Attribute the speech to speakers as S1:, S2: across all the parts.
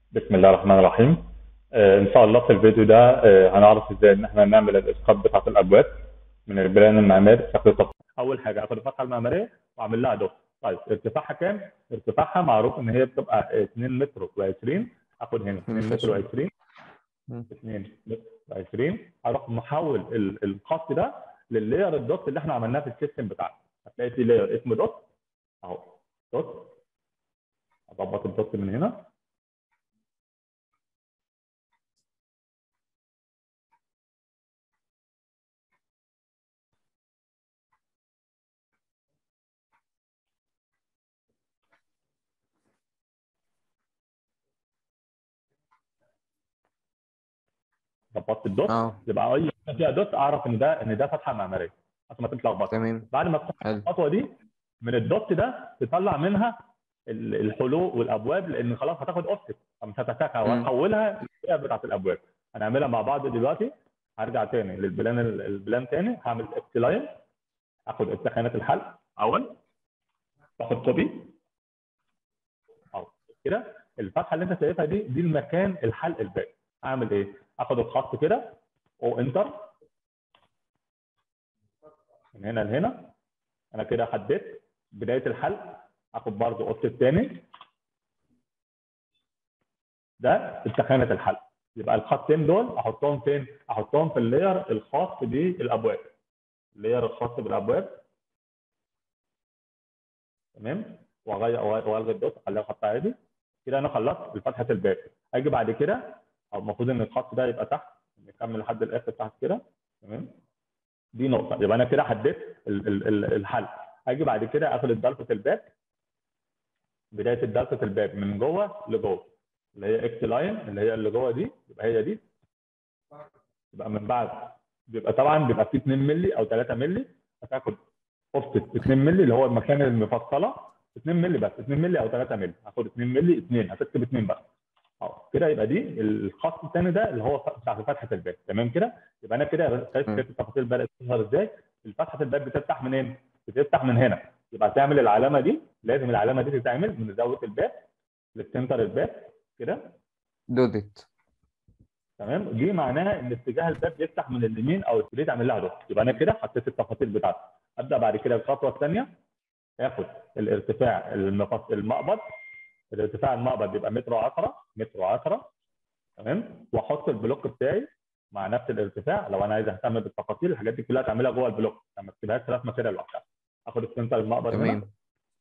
S1: بسم الله الرحمن الرحيم آه، ان شاء الله في الفيديو ده آه، هنعرف ازاي ان احنا نعمل الاسقاط بتاعه الابواب من البلان المعماري بشكل تفصيلي اول حاجه اخد الفتحه المعماريه واعمل لها دوت طيب ارتفاعها كام ارتفاعها معروف ان هي بتبقى 2 متر و20 اخد هنا 2 متر و20
S2: مم.
S1: 2 متر و20 اروح محول ال- الخط ده لللاير الدوت اللي احنا عملناه في السيستم بتاعنا هتلاقي في لاير اسمه دوت اهو دوت اظبط الدوت من هنا ظبطت الدوت
S2: اه
S1: يبقى اي حاجة فيها دوت اعرف ان ده ان ده فتحه معماريه عشان ما تتلخبطش
S2: تمام
S1: بعد ما تفتح
S2: حلو
S1: الخطوه دي من الدوت ده تطلع منها ال- الحلول والابواب لان خلاص هتاخد اوفست فمش هتحتاجها
S2: مم.
S1: وهتحولها للفئه بتاعت الابواب هنعملها مع بعض دلوقتي هرجع تاني للبلان البلان تاني هعمل اكس لاين اخد التخانات الحل اول باخد كوبي اهو كده الفتحه اللي انت شايفها دي دي المكان الحلق الباقي اعمل ايه؟ اخد الخط كده او انتر من هنا لهنا انا كده حددت بدايه الحلق اخد برضو قط الثاني ده التخانه الحلق يبقى الخطين دول احطهم فين؟ احطهم في اللاير الخاص بالابواب اللاير الخاص بالابواب تمام واغير والغي الدوت اخليها خط عادي كده انا خلصت الفتحه الباب اجي بعد كده او المفروض ان الخط ده يبقى تحت نكمل لحد الاخر تحت كده تمام دي نقطه يبقى انا كده حددت ال- ال- ال- الحل اجي بعد كده اخد الدلفه الباب بدايه الدلفه الباب من جوه لجوه اللي هي اكس لاين اللي هي اللي جوه دي يبقى هي دي يبقى من بعد بيبقى طبعا بيبقى فيه 2 مللي او 3 مللي هتاخد اوفست 2 مللي اللي هو المكان المفصله 2 مللي بس 2 مللي او 3 مللي هاخد 2 مللي 2 هتكتب 2 بس اه كده يبقى دي الخط الثاني ده اللي هو بتاع فتحه الباب تمام كده يبقى انا كده شايف
S2: مم.
S1: كيف التفاصيل بدات تظهر ازاي فتحه الباب بتفتح منين؟ بتفتح من هنا يبقى تعمل العلامه دي لازم العلامه دي تتعمل من زاويه الباب للسنتر الباب كده
S2: دودت
S1: تمام دي معناها ان اتجاه الباب يفتح من اليمين او تبتدي تعمل لها دوت يبقى انا كده حطيت التفاصيل بتاعتي ابدا بعد كده الخطوه الثانيه اخد الارتفاع المفص... المقبض الارتفاع المقبض يبقى متر و10 متر و10 تمام واحط البلوك بتاعي مع نفس الارتفاع لو انا عايز اهتم بالتفاصيل الحاجات دي كلها تعملها جوه البلوك ما تسيبهاش رسمه كده لوحدها اخد السنتر المقبض هنا
S2: تمام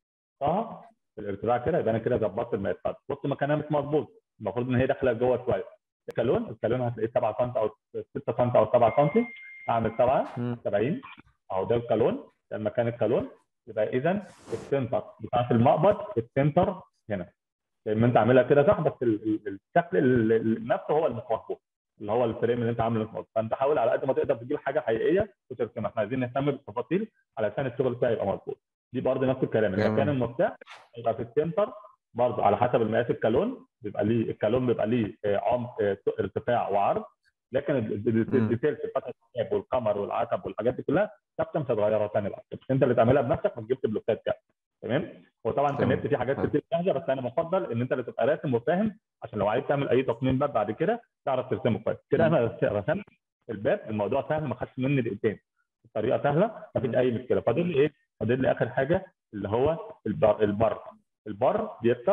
S1: احطها في الارتفاع كده يبقى انا كده ظبطت المقاسات بص مكانها مش مظبوط المفروض ان هي داخله جوه شويه الكالون الكالون هتلاقيه 7 سم او 6 سم او 7 سم اعمل 7
S2: مم.
S1: 70 اهو ده الكالون ده المكان الكالون يبقى اذا السنتر بتاعت المقبض السنتر هنا زي ما انت عاملها كده صح بس ال- ال- الشكل ال- ال- نفسه هو اللي مش مظبوط اللي هو الفريم اللي انت عامله مش مظبوط فانت حاول على قد ما تقدر تجيب حاجه حقيقيه وترسمها احنا عايزين نهتم بالتفاصيل علشان الشغل بتاعي يبقى مظبوط دي برضه نفس الكلام
S2: تمام.
S1: المكان المفتاح يبقى في السنتر برضه على حسب المقاس الكالون بيبقى ليه الكالون بيبقى ليه آه، عمق آه، ارتفاع وعرض لكن ال- ال- ال-
S2: مم.
S1: الديتيلز فتحه الكاب والقمر والعتب والحاجات دي كلها ثابته مش هتغيرها تاني بقى بس انت اللي تعملها بنفسك ما تجيبش بلوكات كده تمام هو طبعا في
S2: تمام.
S1: النت في حاجات
S2: حلو.
S1: كتير جاهزه بس انا بفضل ان انت اللي تبقى راسم وفاهم عشان لو عايز تعمل اي تصميم باب بعد كده تعرف ترسمه كويس كده
S2: مم.
S1: انا رسمت الباب الموضوع سهل ما خدش مني دقيقتين الطريقه سهله ما فيش اي مشكله فاضل لي ايه؟ فاضل لي اخر حاجه اللي هو البر البر البر بيركب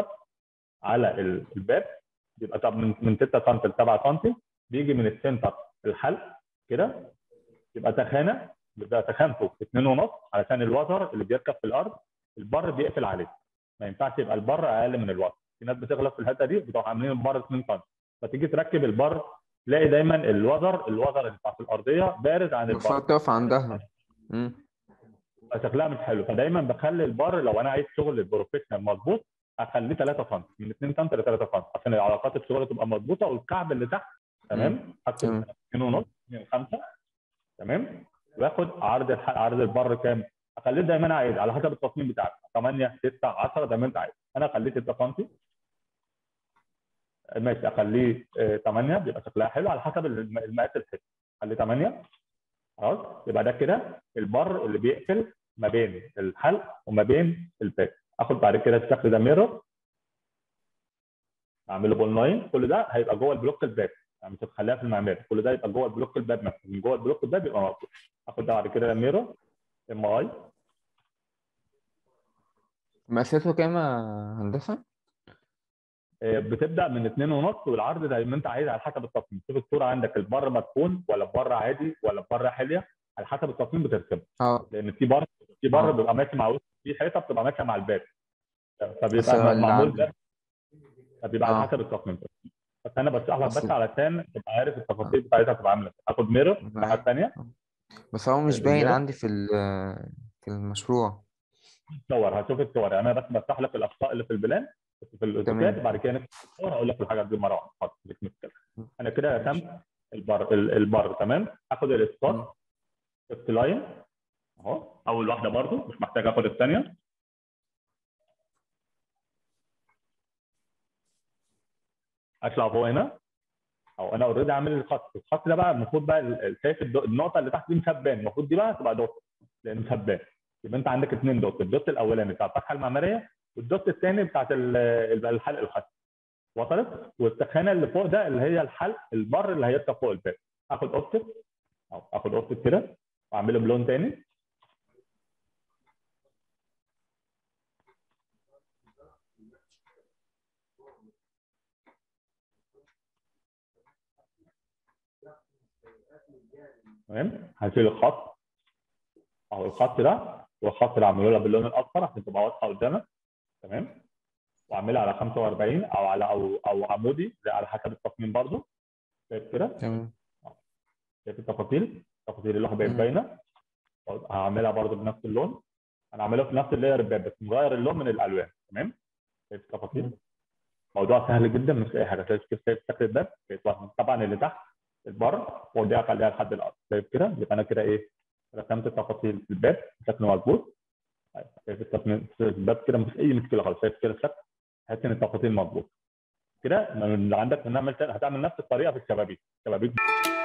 S1: على ال- الباب بيبقى طب من من 6 سم ل 7 سم بيجي من السنتر الحلق كده يبقى تخانه بيبقى تخانته 2 ونص علشان الوتر اللي بيركب في الارض البر بيقفل عليه ما ينفعش يبقى البر اقل من الوتر في ناس بتغلط في الحته دي بتروح عاملين البر 2 سم فتيجي تركب البر تلاقي دايما الوتر الوتر اللي بتاعت الارضيه بارز عن البر
S2: المفروض تقف عندها مم.
S1: بيبقى شكلها مش حلو فدايما بخلي البار لو انا عايز شغل بروفيشنال مظبوط اخليه 3 سم من 2 سم ل 3 سم عشان علاقات الشغل تبقى مظبوطه والكعب اللي تحت تمام حط
S2: تمام.
S1: 2 ونص 2 5 تمام واخد عرض الح... عرض البر كام؟ اخليه زي ما انا عايز على حسب التصميم بتاعك 8 6 10 زي ما انت عايز انا خليه 6 سم ماشي اخليه آه، 8 بيبقى شكلها حلو على حسب الم- المقاس الحته خليه 8 خلاص يبقى ده كده البر اللي بيقفل ما بين الحلق وما بين الباك اخد بعد كده الشكل ده ميرور اعمله بول لاين كل ده هيبقى جوه البلوك الباب يعني مش هتخليها في المعماري كل ده يبقى جوه البلوك الباب نفسه من جوه البلوك الباب يبقى موجود اخد ده بعد كده ميرور ام اي
S2: مقاساته كام يا هندسة؟
S1: بتبدا من 2 ونص والعرض زي ما انت عايز على حسب التصميم شوف الصوره عندك البر مدفون ولا البر عادي ولا البر حليه على حسب التصميم بترسمه
S2: اه
S1: لان في بر في بر
S2: آه.
S1: بيبقى ماشي مع وسط في حيطه بتبقى ماشيه مع الباب
S2: بس
S1: فبيبقى
S2: اللي
S1: معمول
S2: عندي-
S1: ده فبيبقى على
S2: آه.
S1: حسب التصميم بس انا بشرح لك بس
S2: أصل-
S1: علشان تبقى عارف التفاصيل بتاعتها تبقى عامله ازاي اخد ميرور الناحيه الثانيه
S2: بس هو مش باين
S1: الميرور.
S2: عندي في ال- في المشروع
S1: صور هشوف الصور يعني انا بس بشرح لك الاخطاء اللي في البلان بس في الاوتوكاد
S2: تمام.
S1: بعد كده نكتب الصور هقول لك الحاجات دي مره واحده حاضر مش مشكله انا كده رسمت البر ال- البر تمام اخد
S2: مم.
S1: الاسقاط شفت لاين اهو اول واحده برضو مش محتاج اخد الثانيه اطلع فوق هنا او انا اوريدي عامل الخط الخط ده بقى المفروض بقى ال- ال- شايف الدو- النقطه اللي تحت دي مش هتبان المفروض دي بقى تبقى دوت لان مش هتبان يبقى انت عندك اثنين دوت الدوت الاولاني بتاع الفتحه المعماريه والدوت الثاني بتاعت ال- ال- الحلق الخشب وصلت والتخانه اللي فوق ده اللي هي الحلق البر اللي هيبقى فوق الباب اخد اوبتيك او اخد اوبتيك كده واعمله بلون تاني تمام هشيل الخط اهو الخط ده والخط اللي عامله لها باللون الاصفر عشان تبقى واضحه قدامك تمام واعملها على 45 او على او او عمودي زي على حسب التصميم برضو شايف كده
S2: تمام
S1: شايف التفاصيل تفاصيل اللوحه بقت
S2: مم.
S1: باينه هعملها برضو بنفس اللون انا عاملها في نفس اللاير الباب بس مغير اللون من الالوان تمام شايف التفاصيل
S2: مم.
S1: موضوع سهل جدا مش اي حاجه شايف كيف شايف شكل الباب شايف واحد. طبعا اللي تحت البر ودي اخليها لحد الارض شايف كده يبقى انا كده ايه رسمت التفاصيل في الباب بشكل مظبوط طيب، شايف التصميم في الباب كده مفيش اي مشكله خالص شايف كده الشكل تحس ان التفاصيل مظبوطه كده من اللي عندك نعمل تاني هتعمل نفس الطريقه في الشبابيك الشبابيك